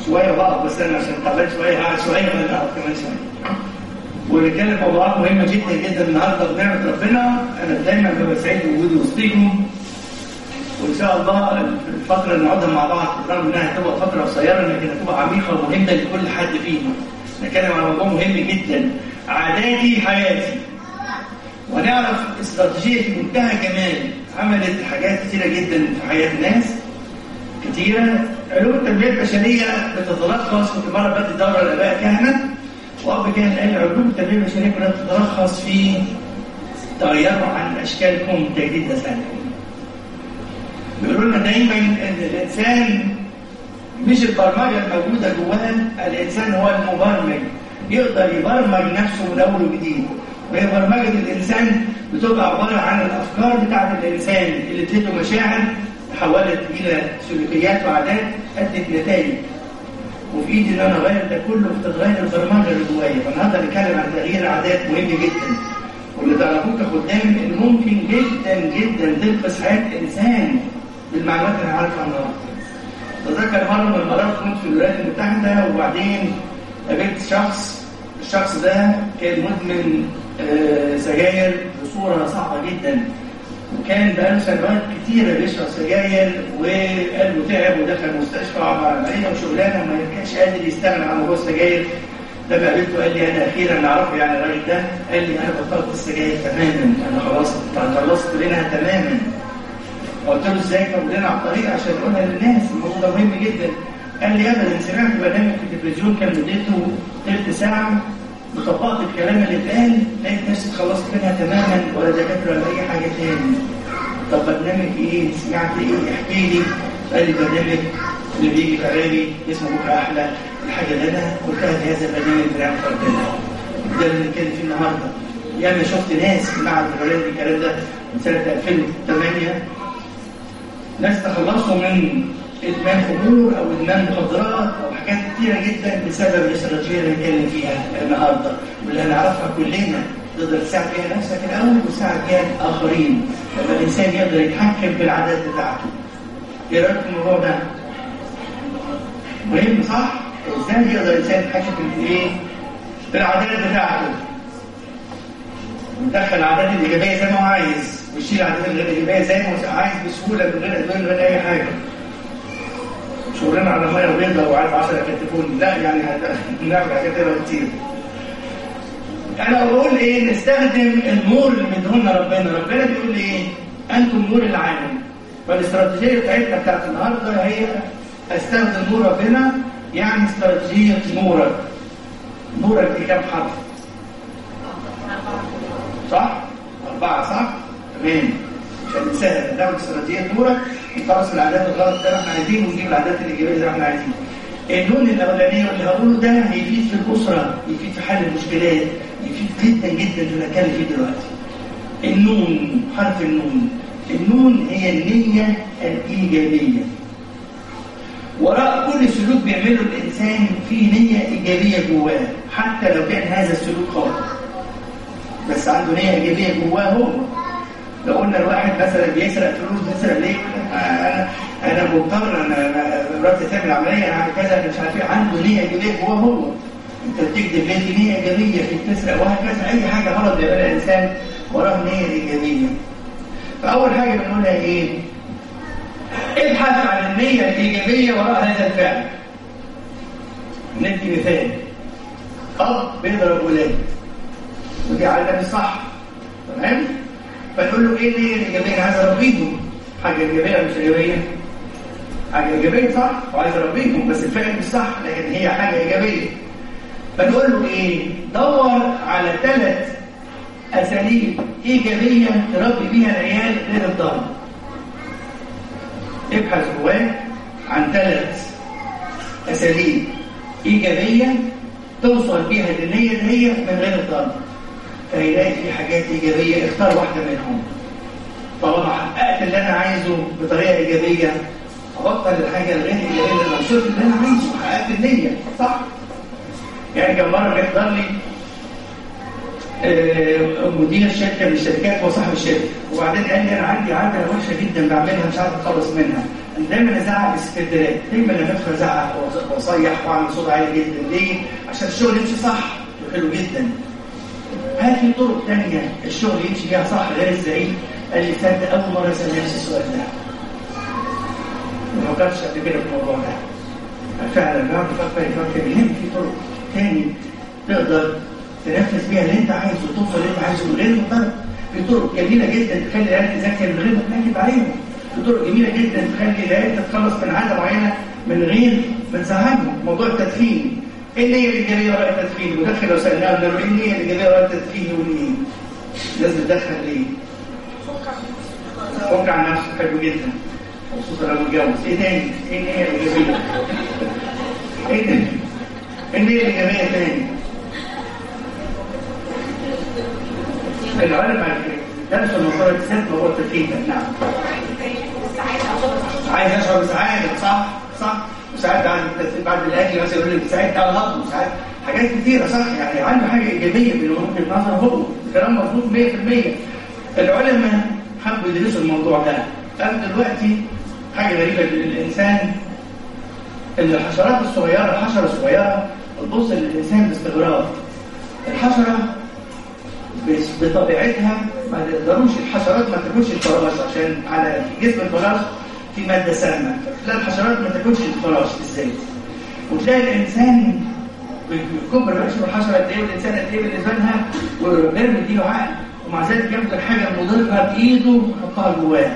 شويه بقى بس انا عشان تعبان شويه هقعد شويه ولا اقعد كمان شويه ونتكلم موضوعات مهمه جدا جدا النهارده بنعمه ربنا انا دايما ببقى سعيد بوجودي وسطيكم وان شاء الله الفتره اللي نقعدها مع بعض بالرغم انها هتبقى فتره قصيره لكن هتبقى عميقه ومهمه لكل حد فينا نتكلم عن موضوع مهم جدا عاداتي حياتي ونعرف استراتيجيه في منتهى جمال عملت حاجات كثيره جدا في حياه الناس كثيره علوم التنميه البشريه بتتلخص كنت مره بدي دوره لاباء كهنه واب كان قال علوم التنميه البشريه كلها بتتلخص في تغيروا عن اشكالكم تجديد اسالكم بيقولوا لنا دايما ان الانسان مش البرمجه الموجوده جواه الانسان هو المبرمج يقدر يبرمج نفسه من اول وجديد وهي برمجه الانسان بتبقى عباره عن الافكار بتاعت الانسان اللي اديته مشاعر تحولت الى سلوكيات وعادات ادت نتائج وفي ايدي ان انا اغير ده كله بتتغير البرمجه اللي جوايا فالنهارده نتكلم عن تغيير العادات مهم جدا واللي تعرفوه كخدام ان ممكن جدا جدا تنقذ حياه انسان بالمعلومات اللي عارفها النهارده. تذكر مره من المرات كنت في الولايات المتحده وبعدين قابلت شخص الشخص ده كان مدمن آه سجاير بصوره صعبه جدا وكان بقاله سنوات كتيره بيشرب سجاير وقلبه تعب ودخل مستشفى وعمليه وشغلانه ما كانش قادر يستغنى عن موضوع السجاير لما قابلته قال لي انا اخيرا اعرفه يعني الراجل ده قال لي انا بطلت السجاير تماما انا خلاص خلصت منها تماما قلت له ازاي طب لنا على الطريق عشان نقولها للناس الموضوع ده مهم جدا قال لي ابدا سمعت برنامج في التلفزيون كان مدته ثلث ساعه وطبقت الكلام اللي اتقال لقيت نفسي اتخلصت منها تماما ولا دكاتره ولا اي حاجه تاني طب برنامج ايه سمعت ايه احكي لي قال لي برنامج اللي بيجي في عرابي اسمه بكره احلى الحاجه اللي انا قلتها في هذا البرنامج برنامج ربنا ده اللي بنتكلم فيه النهارده ياما شفت ناس في معهد الولاد الكلام ده من سنه 2008 ناس تخلصوا من ادمان خمور او ادمان مخدرات او حاجات كتيره جدا بسبب الاستراتيجيه اللي هنتكلم فيها النهارده واللي هنعرفها كلنا تقدر تساعد فيها نفسك الاول وتساعد فيها الاخرين لما الانسان يقدر يتحكم بالعادات بتاعته. ايه رايك في الموضوع ده؟ مهم صح؟ ازاي يقدر الانسان يتحكم في ايه؟ بالعادات بتاعته. ويدخل العادات الايجابيه زي ما هو عايز ويشيل العادات الغير ايجابيه زي ما هو عايز بسهوله من غير ادويه من غير اي حاجه. شغلنا على ميه بيضاء وعارف 10 كتفون لا يعني نعمل حاجات كتير. انا بقول ايه نستخدم النور اللي مديهولنا ربنا ربنا بيقول ايه انتم نور العالم فالاستراتيجيه بتاعتنا بتاعت النهارده هي استخدم نور ربنا يعني استراتيجيه نورك نورك دي كام حرف صح اربعه صح تمام عشان نسهل ناخد استراتيجيه نورك نخلص العادات الغلط زي ما احنا عايزين ونجيب العادات الايجابيه زي ما احنا عايزين النون الاولانيه واللي هقوله ده هيفيد في الاسره يفيد في حل المشكلات يفيد جدا جدا اللي بنتكلم فيه دلوقتي النون حرف النون النون هي النية الإيجابية وراء كل سلوك بيعمله الإنسان في نية إيجابية جواه حتى لو كان هذا السلوك خاطئ بس عنده نية إيجابية جواه هو لو قلنا الواحد مثلا بيسرق فلوس بيسرق ليه؟ انا انا مضطر انا مراتي تعمل عمليه انا عامل كذا مش عارف ايه عنده نيه ايجابيه جوه هو انت بتكذب ليه في نيه ايجابيه في بتسرق وهكذا اي حاجه غلط بيعملها الانسان وراه نيه ايجابيه فاول حاجه بنقولها ايه؟ ابحث عن النيه الايجابيه وراء هذا الفعل ندي مثال اب بيضرب ولاده ودي علم الصح تمام؟ فنقول له ايه النيه الايجابيه؟ انا عايز اربيهم حاجه ايجابيه ولا مش ايجابيه؟ حاجه ايجابيه صح وعايز اربيهم بس الفعل مش صح لكن هي حاجه ايجابيه فنقول له ايه؟ دور على ثلاث اساليب ايجابيه تربي بيها العيال غير الضرب ابحث جواه عن ثلاث اساليب ايجابيه توصل بيها للنيه اللي هي من غير الضرب فيلاقي في حاجات ايجابيه اختار واحده منهم طالما حققت اللي انا عايزه بطريقه ايجابيه ابطل الحاجه الغير ايجابيه اللي انا وصلت اللي انا عايزه حققت النيه صح؟ يعني كان مره بيحضر لي آه مدير شركه من الشركات هو صاحب الشركه وبعدين قال لي انا عندي عاده وحشه جدا بعملها مش عارف اتخلص منها دايما ازعق بسكندريه دايما لما ادخل ازعق واصيح واعمل صوت عالي جدا ليه؟ عشان الشغل يمشي صح حلو جدا هل في طرق ثانيه الشغل يمشي فيها صح غير الزعيق؟ قال لي تصدق اول مره اسال نفسي السؤال ده ما فكرتش قبل كده في الموضوع ده فعلا الواحد يفكر يفكر هل في طرق تاني تقدر تنفذ بيها اللي انت عايزه توصل اللي انت عايزه من غير مضطرب في طرق جميله جدا تخلي العيال تذاكر من غير ما تنكد عليهم في طرق جميله جدا تخلي العيال تتخلص من عاده معينه من غير ما تزعلهم موضوع التدخين ايه النيه الايجابيه وراء التدخين المدخن لو سالناه قلنا له ايه النيه الايجابيه وراء التدخين يقول ايه؟ الناس بتدخن ليه؟ فك عن نفسه حلو جدا خصوصا لو متجوز ايه تاني؟ ايه النيه الايجابيه؟ ايه تاني؟ ايه النيه الايجابيه تاني؟ العلماء درس المصاري الست وهو التدخين نعم عايز اشرب سعاده صح صح وساعات بعد بعد الاكل مثلا يقول لك ساعات على الهضم وساعات حاجات كتيره صح يعني عنده حاجه ايجابيه من وجهه نظر هو الكلام مظبوط 100% العلماء حبوا يدرسوا الموضوع ده قال دلوقتي حاجه غريبه للانسان الحشرات الصغيره الحشره الصغيره تبص للانسان باستغراب الحشره بطبيعتها ما تقدروش الحشرات ما تاكلش الفراش عشان على جسم الفراش في ماده سامه فتلاقي الحشرات ما تاكلش الفراش بالذات وتلاقي الانسان بيكبر يشرب الحشره قد ايه والانسان قد ايه بالنسبه لها وربنا مديله عقل ومع ذلك ياخد حاجه مضره بايده ويحطها جواه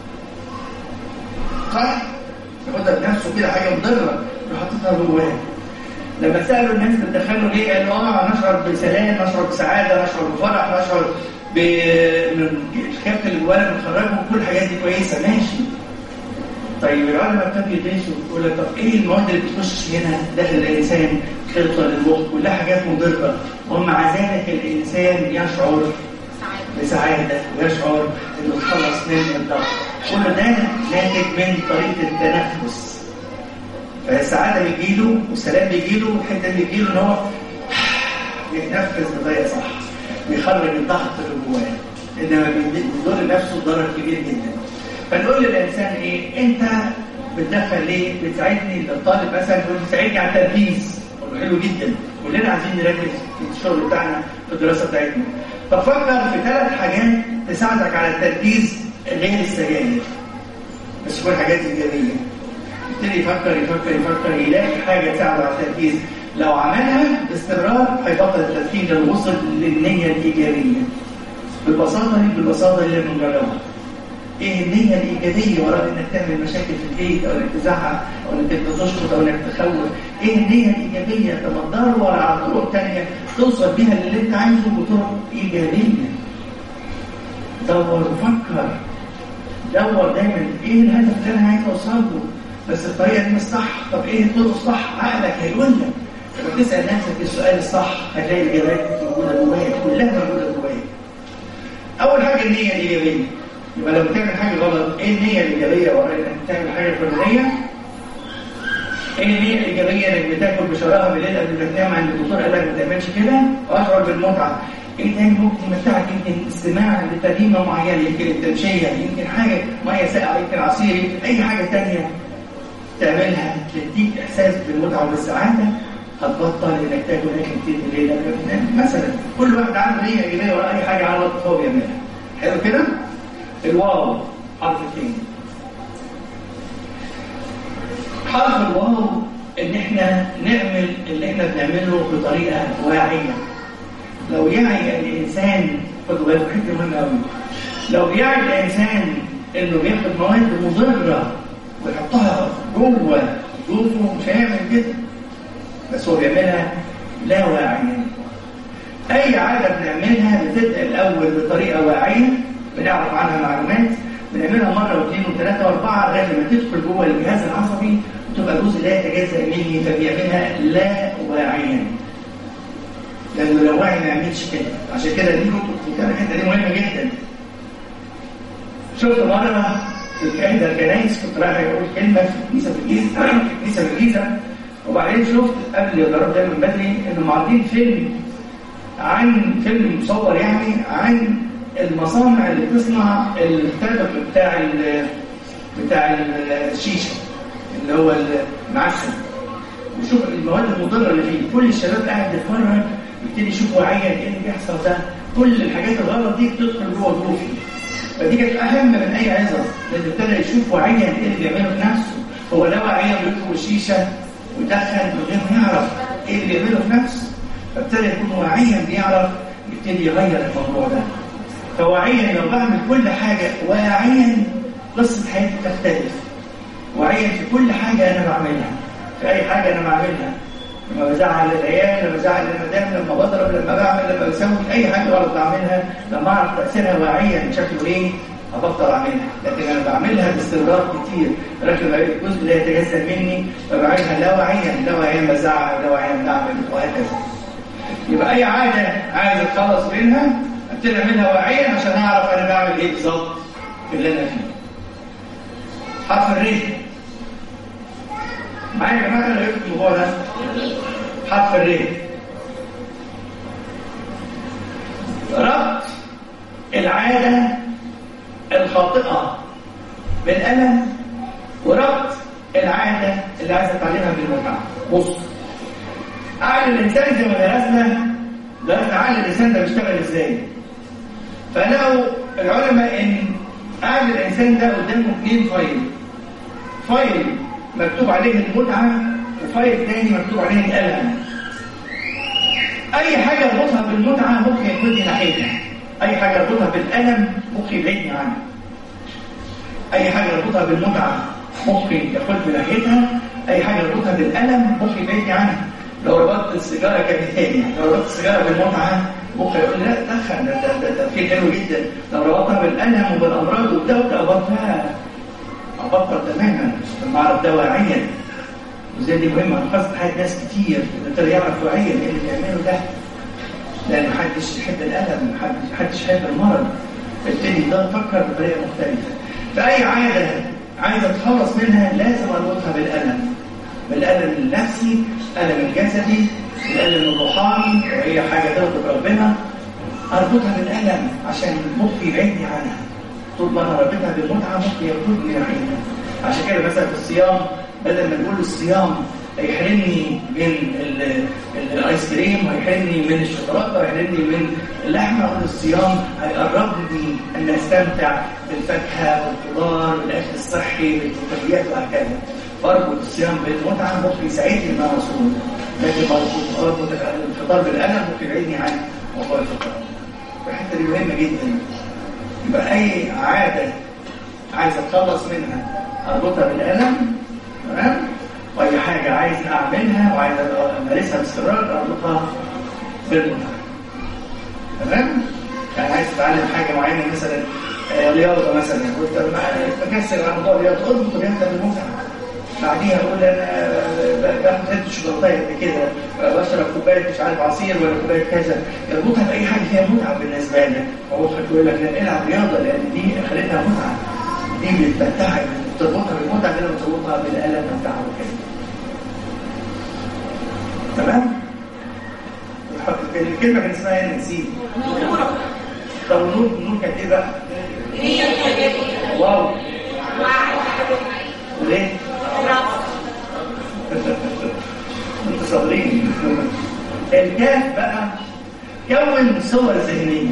صح؟ ياخدها بنفسه كده حاجه مضره ويحطها جواه لما سالوا الناس بتدخلوا ليه قالوا اه نشعر بسلام نشعر بسعاده نشعر بفرح نشعر ب من الكابتن اللي جوانا بنخرجهم كل الحاجات دي كويسه ماشي طيب العلماء ابتدوا يدرسوا يقول لك طب ايه المواد اللي بتخش هنا داخل الانسان توصل للمخ كلها حاجات مضره ومع ذلك الانسان يشعر بسعاده ويشعر انه اتخلص من الضغط كل ده ناتج من طريقه التنفس فالسعاده بيجيله والسلام بيجيله والحته اللي بيجيله ان هو يتنفس بطريقه صح بيخرج الضغط اللي جواه انما بيضر نفسه ضرر كبير جدا فنقول للانسان ايه انت بتدخل ليه بتساعدني الطالب مثلا يقول بتساعدني على التركيز اقول حلو جدا كلنا عايزين نركز في الشغل بتاعنا في الدراسه بتاعتنا ففكر في ثلاث حاجات تساعدك على التركيز غير السجاير بس تكون حاجات ايجابيه يبتدي يفكر يفكر يفكر يلاقي حاجه تساعده على التركيز لو عملها باستمرار هيبطل التدخين لو وصل للنيه الايجابيه بالبساطه دي بالبساطه اللي بنجربها ايه النيه الايجابيه وراء انك تعمل مشاكل في البيت او انك تزعق او انك تشخط او انك تخوف ايه النيه الايجابيه طب تدور على طرق ثانيه توصل بيها للي انت عايزه بطرق ايجابيه دور وفكر دور دايما ايه الهدف اللي انا عايز اوصل له بس الطريقه دي مش صح طب ايه الطرق الصح عقلك هيقول لك لما تسال نفسك السؤال الصح هتلاقي الاجابات موجوده جواك كلها موجوده جواك اول حاجه النيه الايجابيه يبقى لما تعمل حاجه غلط ايه النيه الايجابيه وراء انك تعمل حاجه فلانيه ايه النيه الايجابيه انك بتاكل بشراهه بالليل قبل ما تنام عند الدكتور قال لك ما تعملش كده واشعر بالمتعه ايه تاني ممكن يمتعك يمكن استماع لترجمه معينه يمكن التمشيه يمكن حاجه ميه ساقعه يمكن عصير يمكن اي حاجه تانيه تعملها تديك احساس بالمتعه والسعاده هتبطل انك تاكل اكل كتير بالليل قبل ما تنام مثلا كل واحد عنده نيه ايجابيه ولا اي حاجه على هو بيعملها حلو كده؟ الواو حرف الثاني حرف الواو ان احنا نعمل اللي احنا بنعمله بطريقه واعيه لو يعي الانسان خدوا بالكم حته مهمه قوي لو يعي الانسان انه بياخد مواد مضره ويحطها جوه جوفه مش هيعمل كده بس هو بيعملها لا واعيا اي عاده بنعملها بتبدا الاول بطريقه واعيه بنعرف عنها معلومات بنعملها مره واثنين وثلاثه واربعه لغايه ما تدخل جوه الجهاز العصبي وتبقى جزء لا يتجزا مني فبيعملها لا واعيا لانه لو واعي ما يعملش كده عشان كده دي كانت الحته دي مهمه جدا شفت مره في احدى الكنائس كنت رايح اقول كلمه في كنيسه في الجيزه في كنيسه في الجيزه وبعدين شفت قبل الجرب ده من بدري انهم عارضين فيلم عن فيلم مصور يعني عن المصانع اللي بتصنع التابك بتاع بتاع الشيشه اللي هو المعسل وشوف المواد المضره اللي فيه كل الشباب قاعد بيتفرج يبتدي يشوف واعيا ايه اللي بيحصل ده كل الحاجات الغلط دي بتدخل جوه جوفي فدي كانت اهم من اي عظه لان ابتدى يشوف واعيا ايه اللي بيعمله في نفسه هو لا واعيا بيطلب الشيشه ويدخن من غير ما يعرف ايه اللي بيعمله في نفسه فابتدى يكون واعيا بيعرف يبتدي يغير الموضوع ده فواعيا لو بعمل كل حاجه واعيا قصه حياتي تختلف واعيا في كل حاجه انا بعملها في اي حاجه انا بعملها لما بزعل العيال لما بزعل المدام لما بضرب لما بعمل لما بسوي اي حاجه غلط بعملها لما اعرف تاثيرها واعيا شكله ايه ابطل اعملها لكن انا بعملها باستمرار كتير لكن الجزء ده يتجسد مني فبعملها لا واعيا لا واعيا بزعل لا واعيا بعمل وهكذا يبقى اي عاده عايز اتخلص منها ابتدي اعملها واعيا عشان اعرف انا بعمل ايه بالظبط في اللي انا فيه حرف الري معايا يا جماعه انا قلت الموضوع ده حرف الري ربط العاده الخاطئه بالالم وربط العاده اللي عايز اتعلمها بالمتعه بص عقل الانسان زي ما درسنا درسنا عقل الانسان ده بيشتغل ازاي فلقوا العلماء ان عقل الانسان ده قدامه اثنين فايل فايل مكتوب عليه المتعه وفايل تاني مكتوب عليه الالم اي حاجه اربطها بالمتعه ممكن ياخدني ناحيتها اي حاجه اربطها بالالم ممكن يبعدني عنها اي حاجه اربطها بالمتعه ممكن ياخدني ناحيتها اي حاجه اربطها بالالم ممكن يبعدني عنها لو ربطت السيجاره كمثال يعني لو ربطت السيجاره بالمتعه ممكن يقول لا دخن ده ده ده تفكير حلو جدا لو ربطتها بالالم وبالامراض وبتاع ابطلها ابطل تماما لما اعرف ده واعيا وزي دي مهمه خاصه حياه ناس كتير ابتدى يعرف واعيا ايه اللي بيعمله ده لان محدش يحب الالم محدش محدش يحب المرض فابتدي ده يفكر بطريقه مختلفه فاي عاده عايز اتخلص منها لازم اربطها بالالم بالالم النفسي الالم الجسدي الالم الروحاني وهي حاجه تغضب ربنا اربطها بالالم عشان مخي يبعدني عنها طول ما انا رابطها بالمتعه مخي يربطني ناحيتها عشان كده مثلا في الصيام بدل ما نقول الصيام هيحرمني من الايس كريم ويحرمني من الشوكولاته ويحرمني من اللحمه اقول الصيام هيقربني ان استمتع بالفاكهه والخضار والاكل الصحي بالبروتينات وهكذا بربط الصيام بالمتعه ممكن يساعدني ان انا اصوم لكن بربط الفطار بالالم ممكن يبعدني عن موضوع الفطار الحته دي مهمه جدا يبقى اي عاده عايز اتخلص منها اربطها بالالم تمام واي حاجه عايز اعملها وعايز امارسها باستمرار اربطها بالمتعه تمام يعني عايز تتعلم حاجه معينه مثلا رياضه مثلا كنت بكسر على موضوع الرياضه اربط الرياضه بالمتعه بعديها اقول انا باخد حته شوكولاته قد كده بشرب كوبايه مش عارف عصير ولا كوبايه كذا اربطها باي حاجه فيها متعه بالنسبه لك فمخك يقول لك لا العب رياضه لان دي خليتها متعه دي بتمتعك تربطها بالمتعه غير ما تربطها بالالم بتاعها وكده تمام؟ الكلمه كان اسمها ايه نسيت طب النور النور كانت ايه بقى؟ واو ليه؟ انتوا صابرين الكاف بقى كون صور ذهنيه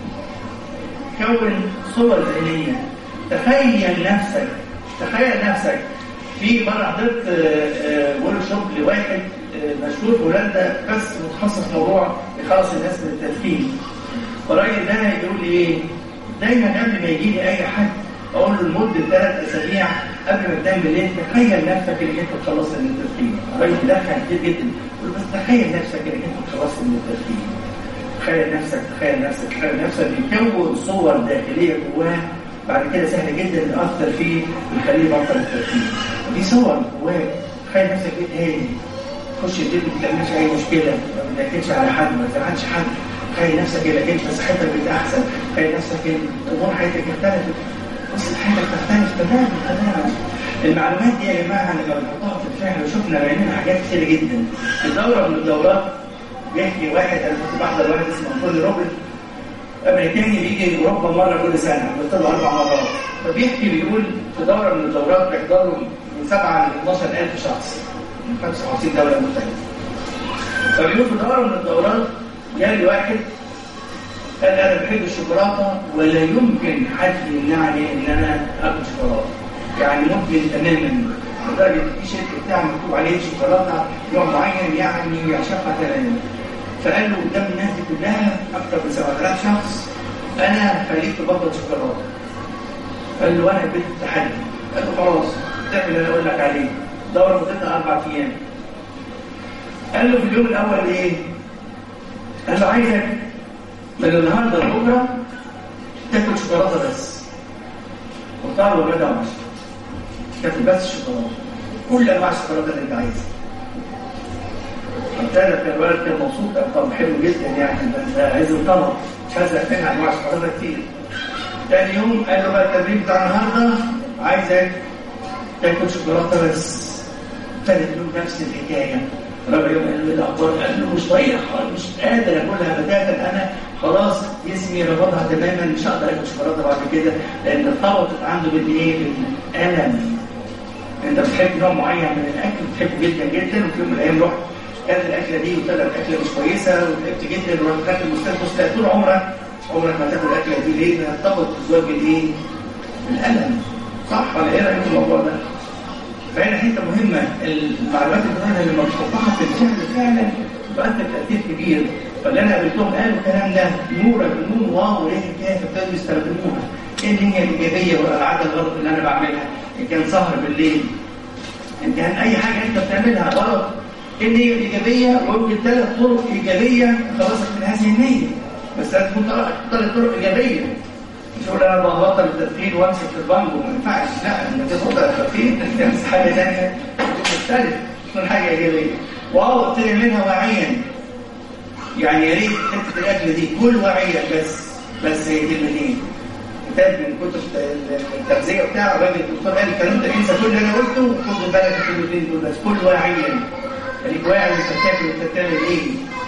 كون صور ذهنيه تخيل نفسك تخيل نفسك في مره حضرت ورك شوب لواحد مشهور في هولندا بس متخصص في موضوع يخلص الناس من التدخين فالراجل ده يقول لي ايه دايما قبل ما يجي لي اي حد اقول له لمده ثلاث اسابيع قبل ما تنام بالليل تخيل نفسك انك انت اتخلصت من التدخين الراجل بيدخن كتير جدا يقول بس تخيل نفسك انك انت اتخلصت من التدخين تخيل نفسك تخيل نفسك تخيل نفسك بيكون صور داخليه جواه بعد كده سهل جدا نأثر فيه ويخليه يبطل التدخين دي صور جواك تخيل نفسك بيت هادي تخش البيت ما تعملش اي مشكله ما بتاكلش على حد ما تزعلش حد تخيل نفسك انك انت صحتك بقت احسن تخيل نفسك ان امور حياتك اختلفت بص حياتك تختلف تماما تماما المعلومات دي يا جماعه لما بنحطها في الفعل وشفنا بعيننا حاجات كتير جدا في دوره من الدورات بيحكي واحد انا كنت بحضر واحد اسمه انطوني روبن امريكاني بيجي اوروبا مره كل سنه بيطلع اربع مرات فبيحكي بيقول في دوره من الدورات بيحضروا من 7 ل 12000 شخص من 55 دوله مختلفه فبيقول في دوره من الدورات جالي واحد قال انا بحب الشوكولاته ولا يمكن حد يمنعني ان انا اكل شوكولاته يعني ممكن تماما لدرجه التيشيرت بتاعه مكتوب عليه شوكولاته نوع معين يعني يعشقها تماما فقال له قدام الناس دي كلها اكثر من 7000 شخص انا خليك تبطل شوكولاته قال له انا اديت التحدي قال له خلاص تعمل اللي انا اقول لك عليه دوره مدتها اربع ايام قال له في اليوم الاول ايه؟ قال له عايزك من النهارده لبكره تاكل شوكولاته بس وفطار وغدا وعشاء تاكل بس شوكولاته كل انواع الشوكولاته اللي انت عايزها فابتدى كان الولد كان مبسوط قال طب حلو جدا يعني ده انت عايز الطلب مش عايز منها انواع شوكولاته كتير تاني يوم قال له بقى التدريب بتاع النهارده عايزك تاكل شوكولاته بس ثالث يوم نفس الحكايه رابع يوم قال له الاخبار قال له مش طايق مش قادر اكلها بتاتا انا خلاص جسمي رفضها تماما مش هقدر اكل شوكولاته بعد كده لان ارتبطت عنده بالايه؟ بالالم انت بتحب نوع معين من الاكل بتحبه جدا جدا وفي يوم من الايام رحت كانت الاكله دي وطلعت اكله مش كويسه وتعبت جدا ورحت خدت المستشفى طول عمرك عمرك ما تاكل الاكله دي ليه؟ لانها ارتبط بزواج الايه؟ الالم صح ولا ايه رايك في الموضوع ده؟ فهنا حته مهمه المعلومات الجديده اللي مرتبطه بالفعل فعلا تؤثر تاثير كبير فاللي انا قابلتهم قالوا الكلام ده نورا بنون واو وليه الكاف ابتدوا يستخدموها ايه اللي هي الايجابيه والعاده الغلط اللي انا بعملها؟ ان كان سهر بالليل ان كان اي حاجه انت بتعملها غلط ايه اللي هي الايجابيه؟ ويمكن ثلاث طرق ايجابيه خلاص من هذه النيه بس لازم تكون ثلاث طرق ايجابيه مش هقول انا ببطل التدخين وامسك في البانجو ما ينفعش لا انت تبطل التدخين تمسك حاجه ثانيه مختلف تكون حاجه ايجابيه واو ابتدي منها واعيا يعني يا ريت حته الاكل دي كل واعيا بس بس هي كلمتين كتاب من كتب التغذيه بتاع الراجل الدكتور قال الكلام ده انسى كل اللي انا قلته خد بالك الكلمتين دول بس كل واعيا خليك واعي وانت بتاكل وانت بتعمل ايه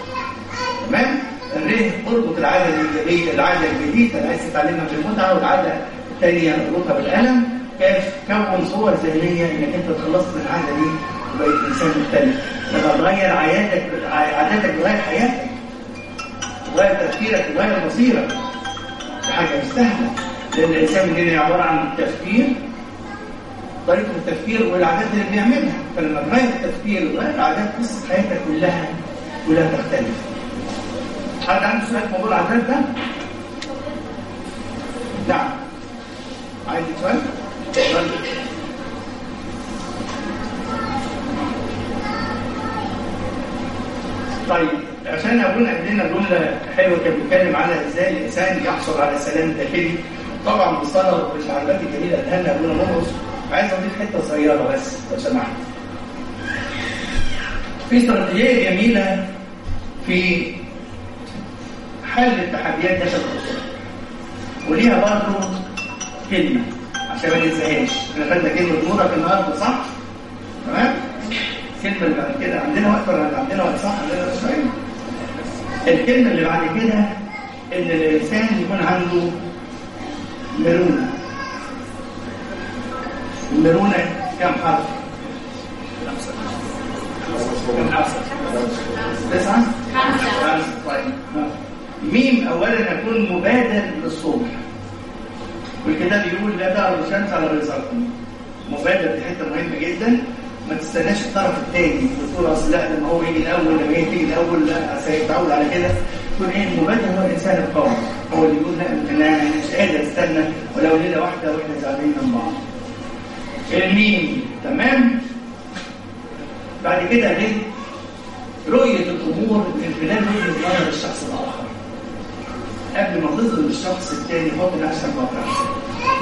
تمام؟ الريه اربط العاده الايجابيه العاده الجديده اللي عايز تتعلمها بالمتعه والعاده الثانيه اربطها بالالم كيف كون صور ذهنيه انك انت اتخلصت من العاده دي وبقيت انسان مختلف لما تغير عاداتك عاداتك تغير حياتك تغير تفكيرك تغير مصيرك دي حاجه مش سهله لان الانسان الدنيا عباره عن تفكير طريقه التفكير والعادات اللي بيعملها فلما تغير التفكير وتغير العادات قصه حياتك كلها كلها تختلف حد عنده سؤال في موضوع العادات ده؟ نعم عايز سؤال؟ اتفضل. طيب عشان ابونا عندنا جمله حلوه كان بيتكلم على ازاي الانسان يحصل على سلام داخلي طبعا بالصلاه والمعلومات الجميله اللي قالها ابونا مرقص عايز اضيف حته صغيره بس لو سمحت. في استراتيجيه جميله في حل التحديات داخل الاسره وليها برضه كلمه عشان ما ننساهاش احنا خدنا كلمه نورك النهارده صح؟ تمام؟ الكلمه اللي بعد كده عندنا وقت ولا عندنا وقت صح؟ عندنا وقت شويه؟ الكلمه اللي بعد كده ان الانسان يكون عنده مرونه المرونه كم حرف؟ خمسه كم حرف؟ تسعه؟ خمسه طيب ميم اولا اكون مبادر للصبح والكتاب بيقول لا تعرض الشمس على رزقكم مبادر دي حته مهمه جدا ما تستناش الطرف الثاني وتقول اصل لا لما هو يجي الاول لما هي تيجي الاول لا سيتعود على كده تكون ايه المبادر هو الانسان القوي هو اللي يقول لا انا مش قادر استنى ولو ليله واحده واحنا زعلانين من بعض الميم تمام بعد كده ليه رؤيه الامور من خلال وجهه نظر الشخص الاخر قبل ما تظلم الشخص الثاني حط نفسك مطرح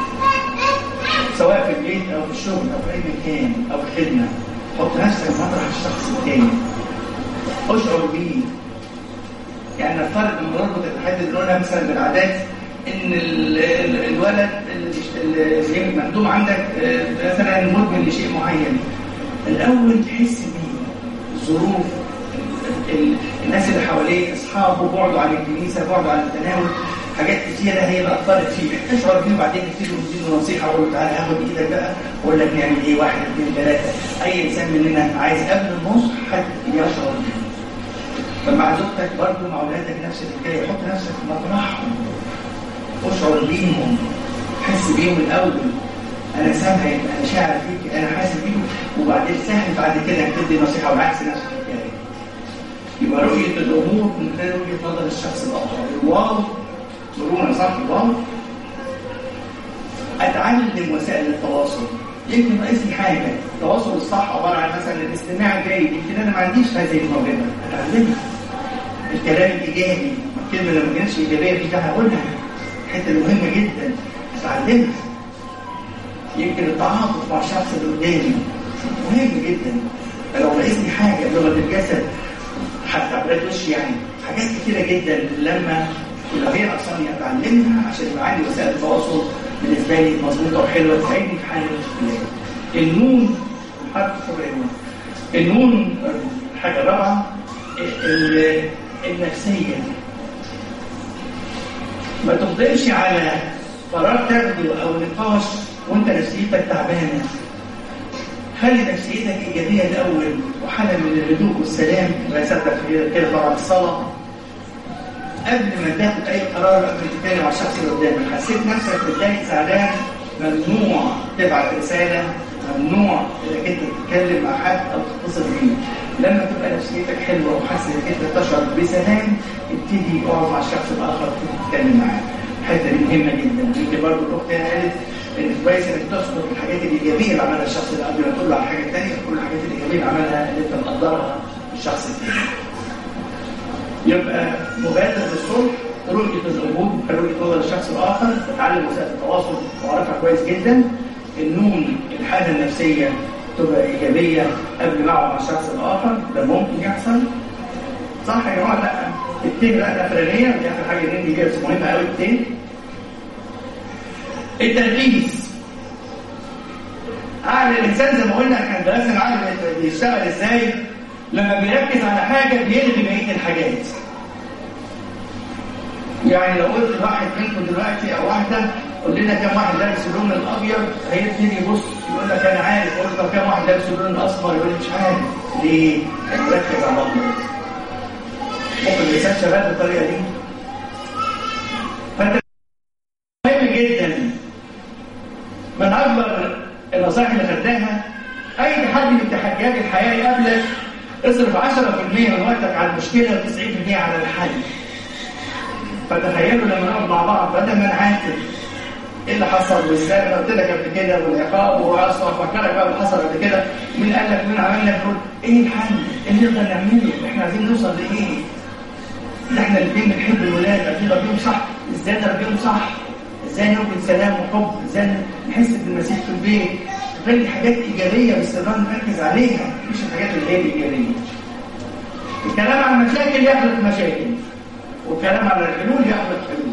سواء في البيت او في الشغل او في اي مكان او في خدمه حط نفسك مطرح الشخص الثاني اشعر بيه يعني نفترض ان نربط التحدي دول مثلا بالعادات ان ال ال الولد اللي مخدوم عندك مثلا مدمن لشيء معين الاول تحس بيه الظروف الناس اللي حواليه اصحابه بعدوا عن الكنيسه بعدوا عن التناول حاجات كتيره هي اللي اثرت فيك اشعر بيه وبعدين تبتدي تديله نصيحه وقول له تعالى هاخد ايدك بقى واقول لك نعمل ايه واحد اثنين ثلاثه اي انسان مننا عايز قبل النصح حد يشعر بيه فمع زوجتك برضه مع اولادك نفس الحكايه حط نفسك في مطرحهم اشعر بيهم حس بيهم الاول انا سامعك انا شاعر فيك انا حاسس بيك وبعدين سهل بعد كده تدي نصيحه والعكس نفس الحكايه يبقى رؤيه الامور من خلال وجهه نظر الشخص الاخر الواو مرونه صح الواو اتعلم وسائل التواصل يمكن ناقصني حاجه التواصل الصح عباره عن مثلا الاستماع الجيد يمكن انا ما عنديش هذه الموهبه اتعلمها الكلام الايجابي الكلمه اللي ما كانتش ايجابيه دي هقولها الحته مهمه جدا اتعلمها يمكن التعاطف مع الشخص اللي قدامي مهم جدا لو ناقصني حاجه لغه الجسد حتى عبرات وشي يعني حاجات كتيره جدا لما لو هي ناقصاني اتعلمها عشان يبقى عندي وسائل تواصل بالنسبه لي مظبوطه وحلوه تساعدني في حل المشكلات. النون حرف صبر النون. النون الحاجه الرابعه النفسيه ما تفضلش على قرار تاخده او نقاش وانت نفسيتك تعبانه خلي نفسيتك ايجابيه الاول وحاله من الهدوء والسلام لا يصدق كده طبعا الصلاه قبل ما تاخد اي قرار قبل ما تتكلم مع الشخص اللي قدامك حسيت نفسك متضايق زعلان ممنوع تبعت رساله ممنوع انك انت تتكلم مع حد او تتصل بيه لما تبقى نفسيتك حلوه وحاسس انك انت تشعر بسلام ابتدي اقعد مع الشخص الاخر تتكلم معاه الحته دي مهمه جدا يمكن برضه الاخت قالت ان كويس انك تذكر الحاجات الايجابيه اللي عملها الشخص اللي قبل ما تقول له على حاجه ثانيه كل الحاجات الايجابيه اللي عملها اللي انت مقدرها الشخص الثاني يبقى مبادر للصلح رؤية الأمور رؤية نظر الشخص الآخر تتعلم وسائل التواصل وعرفها كويس جدا النون الحالة النفسية تبقى إيجابية قبل ما أقعد مع الشخص الآخر ده ممكن يحصل صح يا جماعة لا التين لا الأخرانية دي آخر حاجة دي جايز مهمة قوي التين التركيز عقل الإنسان زي ما قلنا كان درسنا العقل بيشتغل إزاي لما بيركز على حاجة بيلغي بقية الحاجات يعني لو قلت لواحد منكم دلوقتي او واحده قول لنا كم واحد لابس اللون الابيض هيبتدي يبص يقول لك انا عارف قلت طب كم واحد لابس اللون الاصفر يقول لي مش عارف ليه؟ ركز على الابيض ممكن اللسان شغال بالطريقه دي فانت مهم جدا من اكبر النصائح اللي خدناها اي تحدي من تحديات الحياه يقابلك اصرف 10% من وقتك على المشكله و90% على الحل فتخيلوا لما نقعد مع بعض بدل ما نعاتب ايه اللي حصل وازاي انا قلت لك قبل كده والعقاب واصلا افكرك بقى اللي حصل قبل كده مين قال لك مين عمل لك ايه الحل؟ ايه اللي نقدر نعمله؟ احنا عايزين نوصل لايه؟ ده احنا الاثنين بنحب الولاد عايزين نربيهم صح ازاي نربيهم صح؟ ازاي نوجد سلام وحب؟ ازاي نحس بالمسيح في البيت؟ خلي حاجات ايجابيه باستمرار نركز عليها مش الحاجات اللي هي الايجابيه. الكلام عن المشاكل يخلق مشاكل والكلام على الحلول يخلق حلول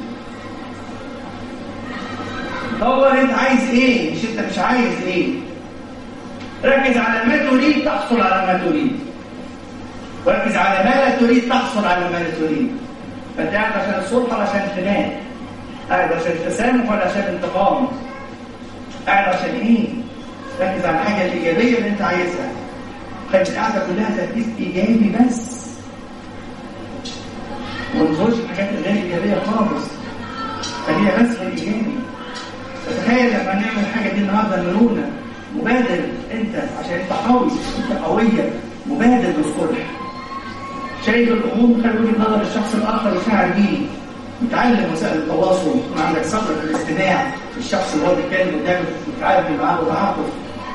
دور انت عايز ايه مش انت مش عايز ايه ركز على ما تريد تحصل على ما تريد وركز على ما لا تريد تحصل على ما لا تريد فانت قاعد عشان الصلح ولا عشان الخناق قاعد عشان التسامح ولا عشان الانتقام قاعد عشان ايه ركز على الحاجه الايجابيه اللي انت عايزها خلي القعده كلها تركيز ايجابي بس وما تظهرش الحاجات الغير ايجابيه خالص خليها بس في الايجابي فتخيل لما نعمل الحاجه دي النهارده مرونه مبادر انت عشان انت قوي انت قويه مبادر للصلح شايف الامور خلي وجهه نظر الشخص الاخر يشعر بيه متعلم وسائل التواصل يكون عندك صبر في الاستماع الشخص اللي هو بيتكلم قدامك متعامل معاه بتعاطف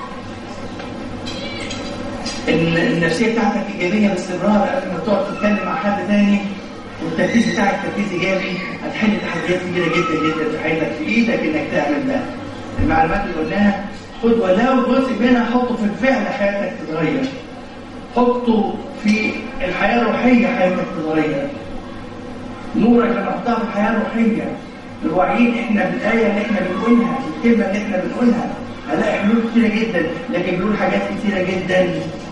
ان النفسيه بتاعتك ايجابيه باستمرار قبل ما تقعد تتكلم مع حد تاني والتركيز بتاعك تركيز ايجابي هتحل تحديات كبيره جدا جدا في حياتك في ايدك انك تعمل ده المعلومات اللي قلناها خد ولو جزء منها حطه في الفعل حياتك تتغير حطه في الحياه الروحيه حياتك تتغير نورك لما نحطها في الحياه الروحيه الوعيين احنا بالايه اللي احنا بنقولها الكلمه اللي احنا بنقولها هلاقي حلول كتيره جدا لكن بيقول حاجات كتيره جدا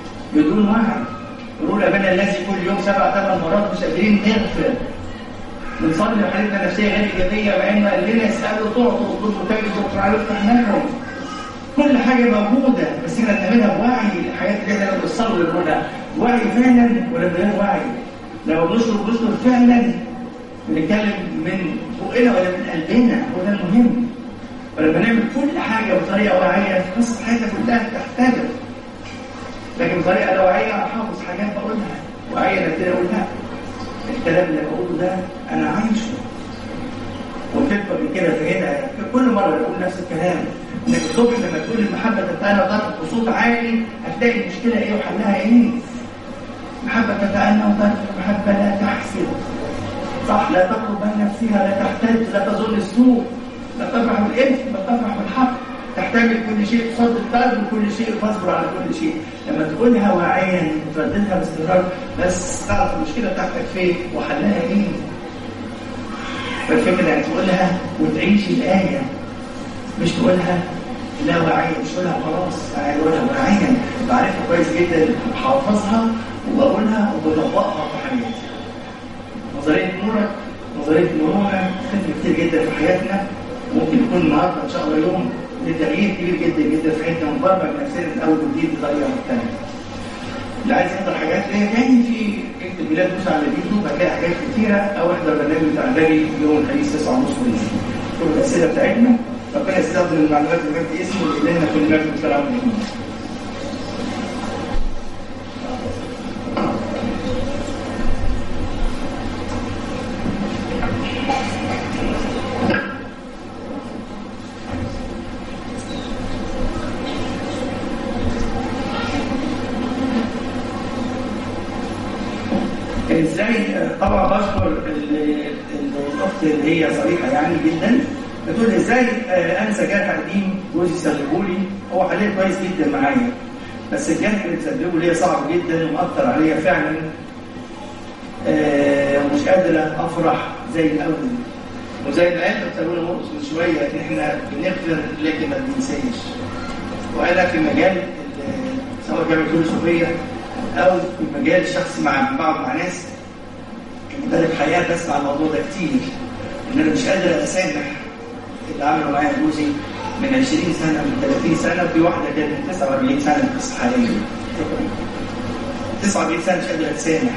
بدون وعي يقول ابانا الذي كل يوم سبع ثمان مرات مش قادرين نغفر بنصلي حالتنا نفسيه غير ايجابيه مع ان قال لنا اسالوا تعطوا اطلبوا تجدوا وتعالوا افتح لكم كل حاجه موجوده بس احنا بنعملها بوعي الحاجات اللي احنا بنصلي بنقولها وعي فعلا ولا بغير وعي لما بنشكر بنشكر فعلا بنتكلم من بقنا ولا من قلبنا هو ده المهم ولما نعمل كل حاجه بطريقه واعيه قصه حياتنا كلها تختلف لكن بطريقه لا واعيه احافظ حاجات بقولها واعيه ابتدي اقول لا الكلام اللي بقوله ده انا عايشه وتكبر من كده في هنا كل مره بقول نفس الكلام انك الصبح لما تقول المحبه تتأنى وترفع بصوت عالي هتلاقي المشكله ايه وحلها ايه محبه تتأنى وترفع محبه لا تحسد صح لا تطلب من نفسها لا تحتاج لا تظن السوء لا تفرح بالاثم لا تفرح بالحق تحتمل كل شيء تصد القلب وكل شيء تصبر على كل شيء لما تقولها واعيا وترددها باستمرار بس تعرف المشكله بتاعتك فين وحلها ايه فالفكره يعني تقولها وتعيش الايه مش تقولها لا واعية مش تقولها خلاص انا اقولها واعيا بعرفها كويس جدا بحافظها وبقولها وبطبقها في حياتي نظريه نورك نظريه مرونه تفرق كتير جدا في حياتنا ممكن يكون النهارده ان شاء الله يوم لتغيير كبير جدا جدا في حياتنا ونبرمج نفسنا من اول وجديد بطريقه مختلفه. اللي عايز يحضر حاجات ليا تاني في اكتب بلاد موسى على اليوتيوب هتلاقي حاجات كتيره او احضر برنامج بتاع النبي يوم الخميس 9 ونص بالليل. كل الاسئله بتاعتنا ربنا يستخدم المعلومات اللي في اسمه ويدينا كل ما في الكلام ازاي طبعا بشكر ال- ال- الاخت اللي هي صريحه يعني جدا بتقول ازاي آه، انسى جرح قديم جوزي سببه لي هو حاليا كويس جدا معايا بس الجرح اللي بسببه لي صعب جدا ومأثر عليا فعلا آه، ومش قادره افرح زي الاول وزي ما قال دكتور مرقص من شويه ان احنا بنغفر لكن ما بننساش وانا في مجال ال- سواء جامعه الفلسفيه او في مجال الشخصي مع بعض مع ناس كمدرب حياه بسمع الموضوع ده كتير ان انا مش قادر اسامح اللي عملوا معايا جوزي من 20 سنه من 30 سنه وفي واحده كانت من 49 سنه قصه حقيقيه 49 سنه مش قادر اتسامح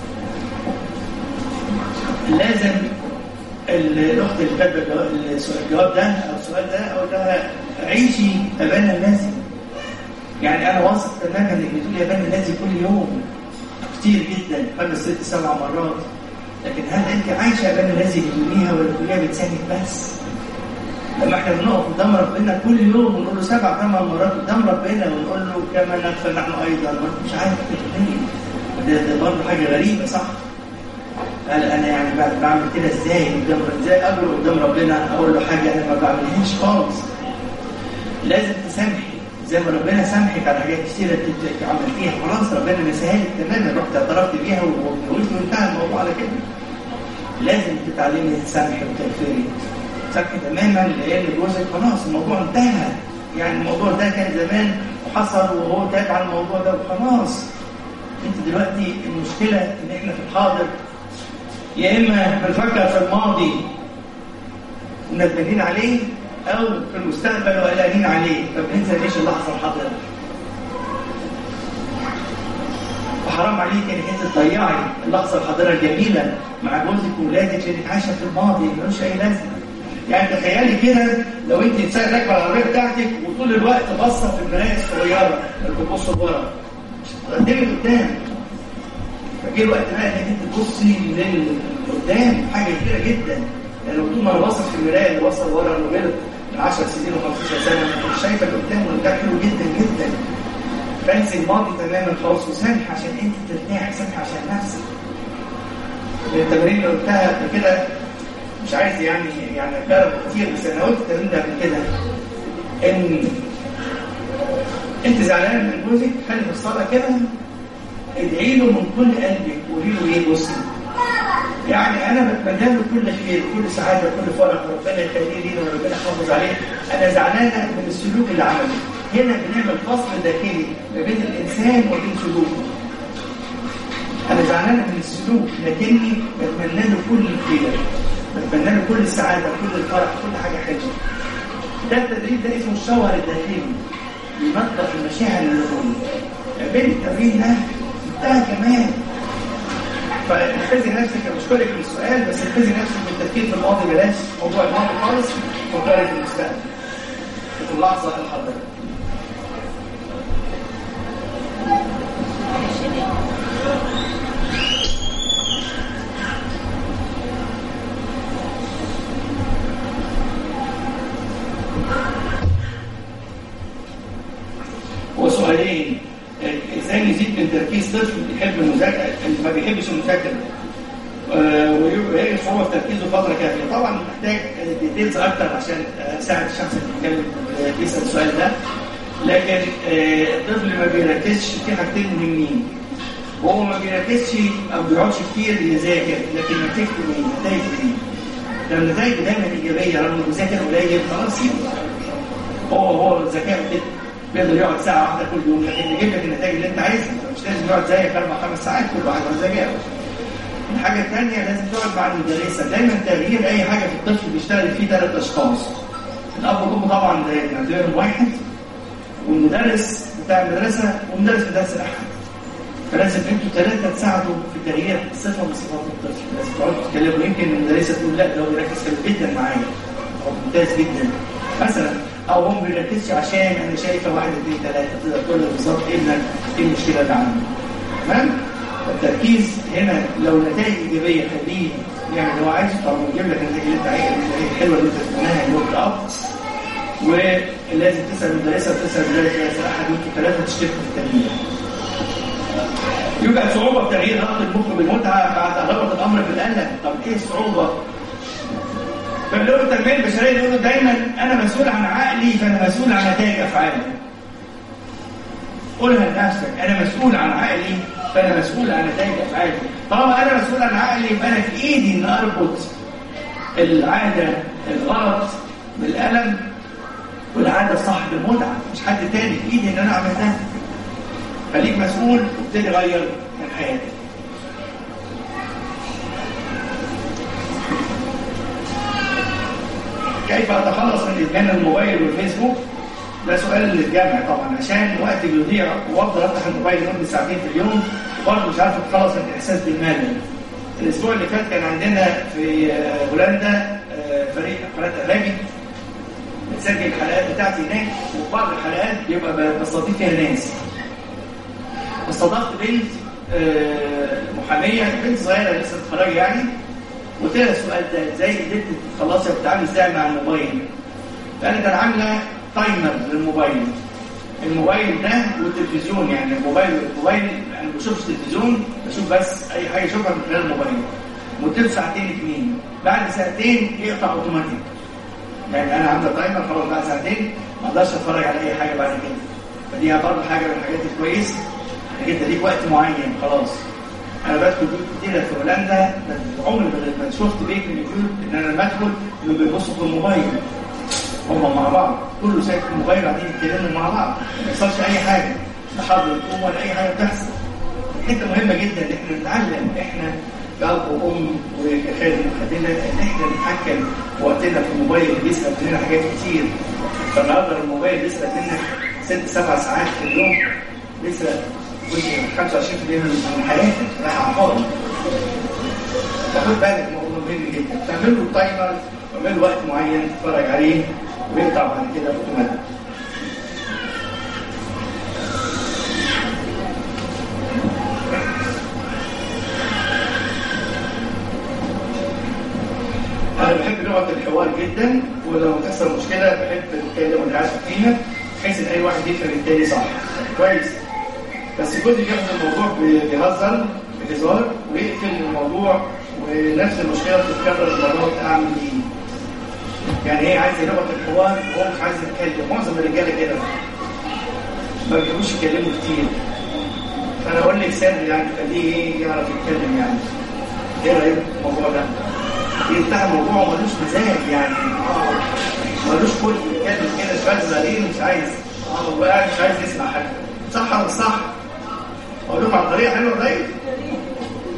لازم ال- الاخت اللي كاتبه الجواب- السؤال- الجواب ده او السؤال ده اقول لها عيشي ابانا الذي يعني انا واثق تماما انك بتقول يا ابانا الذي كل يوم كتير جدا خمس ست سبع مرات لكن هل انت عايشه يا ابانا الذي بتقوليها ولا بتقوليها بلسانك بس؟ لما احنا بنقف قدام ربنا كل يوم ونقول له سبع ثمان مرات قدام ربنا ونقول له كما نغفر نحن ايضا وانت مش عارف تقول ده, ده برضه حاجه غريبه صح؟ قال انا يعني بعد بعمل كده ازاي قدام ازاي اقول قدام ربنا اقول له حاجه انا ما بعملهاش خالص لازم تسامحي زي ما ربنا سامحك على حاجات كتيره انت عملتيها خلاص ربنا نساها لك تماما رحت اعترفت بيها وقلت وانتهى الموضوع على كده لازم تتعلمي تسامحي وتغفري سامحي تماما لان جوزك خلاص الموضوع انتهى يعني الموضوع ده كان زمان وحصل وهو تاب على الموضوع ده وخلاص انت دلوقتي المشكله ان احنا في الحاضر يا اما بنفكر في الماضي وندمانين عليه او في المستقبل وقلقانين عليه فبننسى نعيش اللحظه الحاضره وحرام عليك انك انت تضيعي اللحظه الحاضره الجميله مع جوزك واولادك لانك عايشه في الماضي ملوش اي لازمه يعني تخيلي كده لو انت انسان راكبه العربيه بتاعتك وطول الوقت باصه في المرايه الصغيره اللي بتبص لورا مش هتقدمي لقدام فجه الوقت بقى انك انت تبصي لقدام حاجه كبيره جدا يعني لو طول ما انا باصص في المرايه اللي وصل ورا انه غلط من 10 سنين و15 سنه مش شايفه قدام وده حلو جدا جدا فانسي الماضي تماما خلاص وسامح عشان انت ترتاحي سامح عشان نفسك من التمارين اللي قلتها قبل كده مش عايز يعني يعني اكرر كتير بس انا قلت التمرين ده قبل كده ان انت زعلان من جوزك خلي في الصلاه كده ادعي له من كل قلبك قولي له ايه بصي يعني انا بتمنى له كل خير وكل سعاده وكل فرح وربنا يخليه لينا وربنا يحافظ عليه انا زعلانه من السلوك اللي عمله هنا بنعمل فصل داخلي ما بين الانسان وبين سلوكه انا زعلانه من السلوك لكني بتمنى له كل الخير بتمنى له كل السعاده كل الفرح كل حاجه حلوه ده التدريب ده اسمه الشوهر الداخلي بينظف المشاعر اللي جوه بين التمرين ده انتهى كمان فاحفظي نفسك انا بشكرك من السؤال بس احفظي نفسك من التفكير في الماضي بلاش موضوع الماضي خالص فكري في المستقبل في اللحظه الحاضره وسؤالين ازاي نزيد من تركيز طفل بيحب المذاكره ما بيحبش المذاكره ويبقى صعوبه في تركيزه فتره كافيه طبعا محتاج ديتيلز اكتر عشان اساعد الشخص اللي بيتكلم بيسال السؤال ده لكن الطفل ما بيركزش في حاجتين مهمين وهو ما بيركزش او بيقعدش كتير يذاكر لكن نتيجته ايه؟ نتائجه ايه؟ لو النتائج دايما ايجابيه رغم انه بيذاكر قليل خلاص يبقى هو هو ذكاء كده بيقدر يقعد ساعه واحده كل يوم لكن يجيب لك النتائج اللي انت عايزها مش لازم يقعد زيك اربع خمس ساعات كل واحد ذكاء الحاجه الثانيه لازم تقعد مع المدرسه دايما تغيير اي حاجه في الطفل بيشتغل فيه ثلاث اشخاص الاب والام طبعا ده نعتبرهم واحد والمدرس بتاع المدرسه ومدرس مدرسه الاحد فلازم انتوا ثلاثه تساعدوا في تغيير صفه من صفات الطفل لازم تقعدوا تتكلموا يمكن المدرسه تقول لا ده هو بيركز جدا معايا هو ممتاز جدا مثلا او هم ما بيركزش عشان انا شايفه واحد اثنين ثلاثه تقدر تقول له بالظبط ايه ايه المشكله اللي عنده تمام التركيز هنا لو نتائج ايجابيه خليه يعني لو عايز طب يجيب لك النتائج اللي انت عايزها النتائج الحلوه اللي انت تتمناها اللي هو اب ولازم تسال المدرسه وتسال المدرسه احد يمكن ثلاثه تشترك في التغيير يوجد صعوبه في تغيير ربط المخ بالمتعه بعد ربط الامر بالالم طب ايه الصعوبه؟ فاللي هو التنميه البشريه يقولوا دايما انا مسؤول عن عقلي فانا مسؤول عن نتائج افعالي. قولها لنفسك انا مسؤول عن عقلي فانا مسؤول عن نتائج افعالي. طالما انا مسؤول عن عقلي يبقى انا في ايدي ان اربط العاده الغلط بالالم والعاده الصح بالمتعه مش حد تاني في ايدي ان انا اعمل ده. خليك مسؤول وابتدي غير من حياتك. كيف اتخلص من ادمان الموبايل والفيسبوك؟ ده سؤال للجامع طبعا عشان وقتي بيضيع وافضل افتح الموبايل لمده ساعتين في اليوم وبرضه مش عارف اتخلص من الاحساس بالملل. الاسبوع اللي فات كان عندنا في هولندا فريق قناه اغاني بتسجل الحلقات بتاعتي هناك وفي بعض الحلقات بيبقى بستضيف فيها ناس. استضفت بنت محاميه بنت صغيره لسه متخرجه يعني قلت لها السؤال ده ازاي قدرت تخلصي وبتتعاملي ازاي مع الموبايل؟ فقالت انا عامله تايمر للموبايل الموبايل ده والتلفزيون يعني الموبايل الموبايل انا ما بشوفش تلفزيون بشوف بس اي حاجه اشوفها من خلال الموبايل مدته ساعتين اثنين بعد ساعتين يقطع اوتوماتيك يعني انا عامله تايمر خلاص بعد ساعتين ما اقدرش اتفرج على اي حاجه بعد كده فدي برضه حاجه من الحاجات الكويسه انك انت ليك وقت معين خلاص انا بدخل بيوت كتيره في هولندا عمري ما شفت بيت من البيوت ان انا لما ادخل انهم بيبصوا في الموبايل هم مع بعض كله سايب في الموبايل قاعدين يتكلموا مع بعض ما يحصلش اي حاجه لا حرب القوه ولا اي حاجه بتحصل حته مهمه جدا ان احنا نتعلم احنا كأب وأم وكخادم وخادمة إن إحنا نتحكم في وقتنا في الموبايل بيسرق مننا حاجات كتير فالنهارده الموبايل بيسرق منك ست سبع ساعات في اليوم بيسرق جزء 25% من حياتك رايحة على الفاضي فخد بالك الموضوع مهم جدا تعمل له تايمر واعمل وقت معين تتفرج عليه ويقطع بعد كده اوتوماتيك انا بحب لغه الحوار جدا ولو تحصل مشكله بحب اتكلم واتعاشر فيها بحيث ان اي واحد يفهم التاني صح كويس بس الجزء بياخد الموضوع بيهزر بهزار ويقفل الموضوع ونفس المشكله بتتكرر مرات اعمل ايه؟ يعني هي عايزه لغه الحوار وهو مش عايز يتكلم معظم الرجاله كده ما بيحبوش يتكلموا كتير فانا اقول لك سر يعني خليه ايه يعرف يتكلم يعني ايه رايك في الموضوع ده؟ يفتح الموضوع ومالوش مزاج يعني مالوش كل يتكلم كده شويه صغيرين مش عايز اه هو قاعد مش عايز يسمع حاجه صح ولا مش صح؟ اقول لكم على طريقه حلوه طيب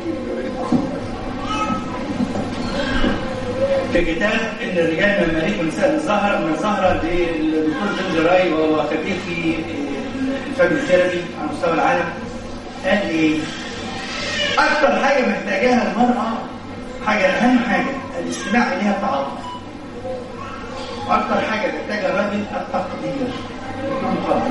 في كتاب ان الرجال من المريخ والنساء من الزهره من الزهره للدكتور جورج راي وهو خبير في الفاميلي ثيرابي على مستوى العالم قال ايه؟ اكثر حاجه محتاجاها المراه حاجه اهم حاجه الاستماع اليها التعاطف اكثر حاجه محتاجها الراجل التقدير المقدر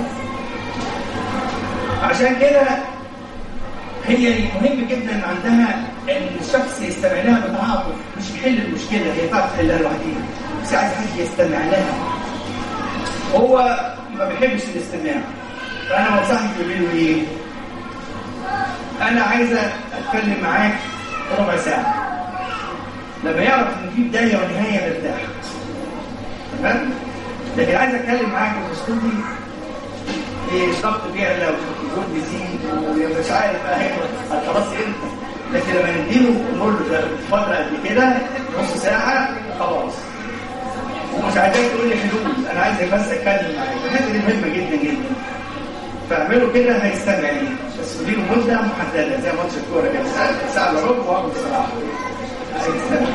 عشان كده هي مهم جدا عندها ان الشخص يستمع لها بتعاطف مش يحل المشكله هي تعرف تحلها لوحدها بس عايز حد يستمع لها هو ما بيحبش الاستماع فانا بنصحك تقولي له ايه؟ انا عايزه اتكلم معاك ربع ساعه لما يعرف ان في بدايه ونهايه يرتاح تمام؟ لكن عايز اتكلم معاك باسلوبي الضغط بيعلى والكورتيزون بيزيد ومش عارف خلاص امتى لكن لما نديله نقول له فتره قد كده نص ساعه خلاص ومش عايزاك تقول لي حلول انا عايزك بس اتكلم معاك الحته دي مهمه جدا جدا فاعملوا كده هيستمع لي بس اديله مده محدده زي ماتش الكوره كده ساعه ساعه الا ربع واقعد بصراحه هيستمع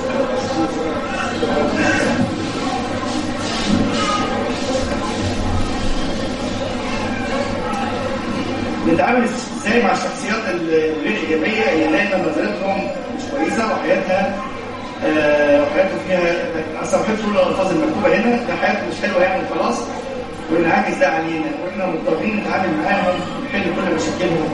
نتعامل ازاي مع الشخصيات الغير ايجابيه اللي دايما نظرتهم مش كويسه وحياتها آه وحياتهم فيها اصلا بحب كل الالفاظ المكتوبه هنا ده حياته مش حلوه يعني خلاص وينعكس ده علينا واحنا مضطرين نتعامل معاهم ونحل كل مشاكلهم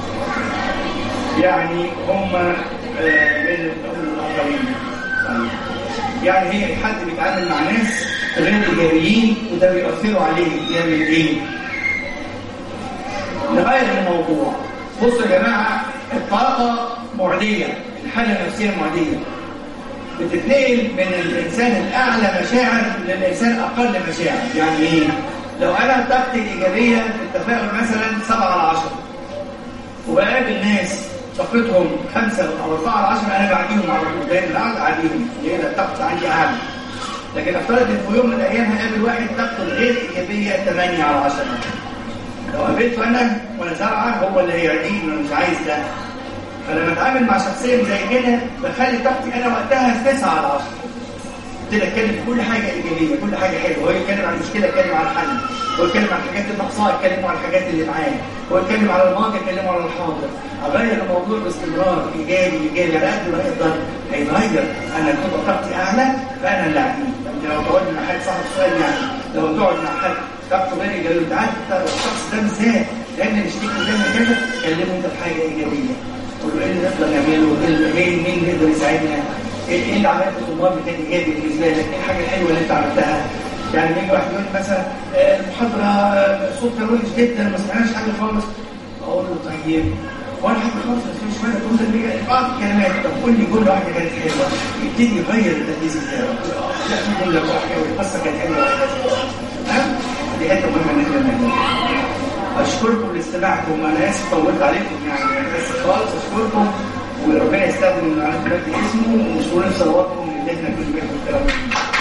يعني هم آه من الاخرين يعني هي حد بيتعامل مع ناس غير ايجابيين وده بيأثروا عليه يعمل ايه؟ نغير الموضوع بصوا يا جماعة الطاقة معدية الحالة النفسية معدية بتتنقل من الإنسان الأعلى مشاعر للإنسان أقل مشاعر يعني إيه؟ لو أنا طاقتي الإيجابية في التفاؤل مثلا 7 على 10 وبقابل ناس طاقتهم 5 أو 4 على 10 أنا بعديهم على طول دايما الأعلى أعديهم ليه؟ أنا طاقتي عندي أعلى لكن افترض إن في يوم من الأيام هقابل واحد طاقته الغير إيجابية 8 على 10 لو قابلته انا وانا زرعه هو اللي هيعديني وانا مش عايز ده فلما اتعامل مع شخصيه زي كده بخلي طاقتي انا وقتها 9 على 10 قلت اتكلم في كل حاجه ايجابيه كل حاجه حلوه هو يتكلم عن المشكله يتكلم عن الحل هو يتكلم عن الحاجات اللي ناقصاه يتكلم عن الحاجات اللي معاه هو يتكلم على الماضي يتكلم على الحاضر اغير الموضوع باستمرار ايجابي ايجابي على قد ما يقدر هيتغير انا تبقى طاقتي اعلى فانا اللي اعديه انت لو تقعد مع حد صاحب سؤال يعني لو تقعد مع حد طاقته غير ايجابيه انت عارف الشخص ده بالذات لان نشتكي قدامنا كده كلمه انت بحاجه ايجابيه قول له ايه اللي نقدر نعمله ايه مين يقدر يساعدنا ايه اللي عملته في الماضي كان ايجابي بالنسبه لك ايه الحاجه الحلوه اللي انت عملتها يعني يجي واحد يقول مثلا المحاضره صوتها وحش جدا ما سمعناش حاجه خالص اقول له طيب وانا حاجه خالص بس مش فاهم تقول لي بعض الكلمات طب قول لي جمله واحده كانت حلوه يبتدي يغير التركيز بتاعه لا في جمله واحده والقصه كانت حلوه ها دي حته مهمه ان احنا نعملها اشكركم لاستماعكم انا اسف طولت عليكم يعني بس خالص اشكركم وربنا يستخدم من على اسمه ومشكورين صلواتكم اللي احنا كنا بنحكي الكلام